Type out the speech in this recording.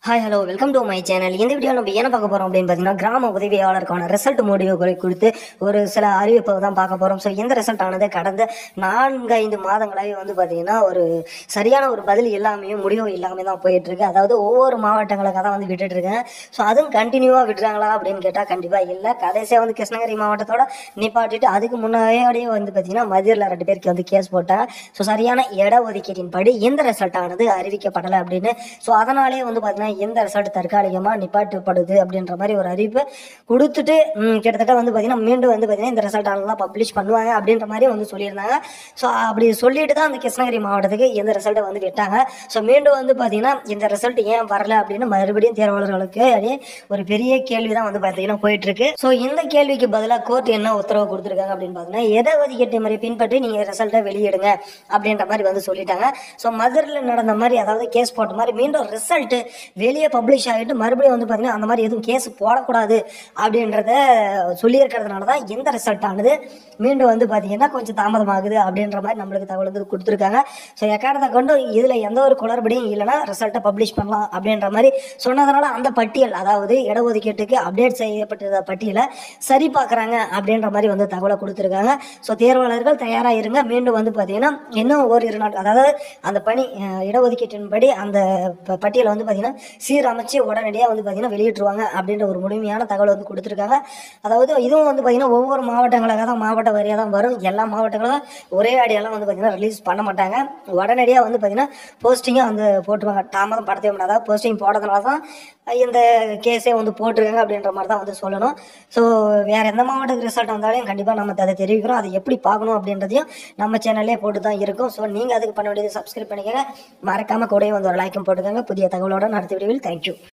hi hello welcome to my channel இந்த video நம்ம என்ன பார்க்க போறோம் அப்படின்னு பார்த்தீங்கன்னா கிராம உதவியாளருக்கான ரிசல்ட் முடிவுகளை கொடுத்து ஒரு சில அறிவிப்பை தான் பார்க்க போறோம் ஸோ இந்த ரிசல்ட் ஆனது கடந்த நான்கு ஐந்து மாதங்களாகவே வந்து பார்த்தீங்கன்னா ஒரு சரியான ஒரு பதில் இல்லாமையும் முடிவு இல்லாமல் தான் போயிட்டு இருக்கு அதாவது ஒவ்வொரு மாவட்டங்களுக்காக தான் வந்து விட்டுட்டு இருக்கேன் ஸோ அதுவும் கண்டினியூவாக விடுறாங்களா அப்படின்னு கேட்டால் கண்டிப்பாக இல்லை கடைசியாக வந்து கிருஷ்ணகிரி மாவட்டத்தோட நிப்பாட்டிட்டு அதுக்கு முன்னாடியே வந்து பார்த்தீங்கன்னா மதுரில் ரெண்டு பேருக்கு வந்து கேஸ் போட்டாங்க ஸோ சரியான இட ஒதுக்கீட்டின்படி இந்த ரிசல்ட் ஆனது அறிவிக்கப்படலை அப்படின்னு ஸோ அதனாலே வந்து பார்த்தீங்கன்னா இந்த ரிசல்ட் தற்காலிகமாக நிப்பாட்டப்படுது அப்படின்ற மாதிரி ஒரு அறிவிப்பு கொடுத்துட்டு ம், கிட்டத்தட்ட வந்து பார்த்தீங்கன்னா மீண்டும் வந்து பார்த்தீங்கன்னா இந்த ரிசல்ட் ஆனலாம் பப்ளிஷ் பண்ணுவாங்க அப்படின்ற மாதிரி வந்து சொல்லியிருந்தாங்க ஸோ அப்படி சொல்லிட்டு தான் அந்த கிருஷ்ணகிரி மாவட்டத்துக்கு இந்த ரிசல்ட்டை வந்து விட்டாங்க ஸோ மீண்டும் வந்து பார்த்தீங்கன்னா இந்த ரிசல்ட் ஏன் வரல அப்படின்னு மறுபடியும் தேர்வாளர்களுக்கு அப்படியே ஒரு பெரிய கேள்வி தான் வந்து பார்த்தீங்கன்னா போயிட்டு இருக்கு ஸோ இந்த கேள்விக்கு பதிலாக கோர்ட் என்ன உத்தரவு கொடுத்துருக்காங்க அப்படின்னு பார்த்தீங்கன்னா எதை ஒதுக்கீட்டு முறை பின்பற்றி நீங்கள் ரிசல்ட்டை வெளியிடுங்க அப்படின்ற மாதிரி வந்து சொல்லிட்டாங்க ஸோ மதுரில் நடந்த மாதிரி அதாவது கேஸ் போட்ட மாதிரி மீண்டும் ரிசல்ட் வெளியே பப்ளிஷ் ஆகிட்டு மறுபடியும் வந்து பார்த்தீங்கன்னா அந்த மாதிரி எதுவும் கேஸ் போடக்கூடாது அப்படின்றத சொல்லியிருக்கிறதுனால தான் இந்த ரிசல்ட் ஆனது மீண்டும் வந்து பார்த்தீங்கன்னா கொஞ்சம் தாமதமாகுது அப்படின்ற மாதிரி நம்மளுக்கு தகவல் வந்து கொடுத்துருக்காங்க ஸோ எக்காரணத்தை கொண்டு இதில் எந்த ஒரு குளறுபடியும் இல்லைன்னா ரிசல்ட்டை பப்ளிஷ் பண்ணலாம் அப்படின்ற மாதிரி சொன்னதுனால அந்த பட்டியல் அதாவது இடஒதுக்கீட்டுக்கு அப்டேட் செய்யப்பட்ட பட்டியலை சரி பார்க்குறாங்க அப்படின்ற மாதிரி வந்து தகவலை கொடுத்துருக்காங்க ஸோ தேர்வாளர்கள் தயாராக இருங்க மீண்டும் வந்து பார்த்தீங்கன்னா இன்னும் ஓரிரு நாட்கள் அதாவது அந்த பணி அஹ், இடஒதுக்கீட்டின்படி அந்த ப- பட்டியலை வந்து பார்த்தீங்கன்னா சீரமைச்சு உடனடியாக வந்து பார்த்தீங்கன்னா வெளியிட்டுருவாங்க அப்படின்ற ஒரு முழுமையான தகவல் வந்து கொடுத்துருக்காங்க அதாவது இதுவும் வந்து பார்த்தீங்கன்னா ஒவ்வொரு மாவட்டங்களாக தான் மாவட்ட வாரியாக தான் வரும் எல்லா மாவட்டங்களும் ஒரே அடியெல்லாம் வந்து பார்த்தீங்கன்னா ரிலீஸ் பண்ண மாட்டாங்க உடனடியாக வந்து பார்த்தீங்கன்னா போஸ்டிங்கும் வந்து போட்டுருவாங்க தாமதம் படுத்தவே முடியாது அதாவது போஸ்டிங் போடுறதுனால தான் இந்த கேஸே வந்து போட்டிருக்காங்க அப்படின்ற மாதிரி தான் வந்து சொல்லணும் ஸோ வேறு எந்த மாவட்டத்துக்கு ரிசல்ட் வந்தாலும் கண்டிப்பாக நம்ம அதை தெரிவிக்கிறோம் அதை எப்படி பார்க்கணும் அப்படின்றதையும் நம்ம சேனல்லே போட்டு தான் இருக்கும் ஸோ நீங்கள் அதுக்கு பண்ண வேண்டியது சப்ஸ்கிரைப் பண்ணிக்கோங்க மறக்காமல் கூடயே வந்து ஒரு லைக்கும் போட்டுக்கோங்க புதிய தகவலோட நடத்தி விடுவில் தேங்க்யூ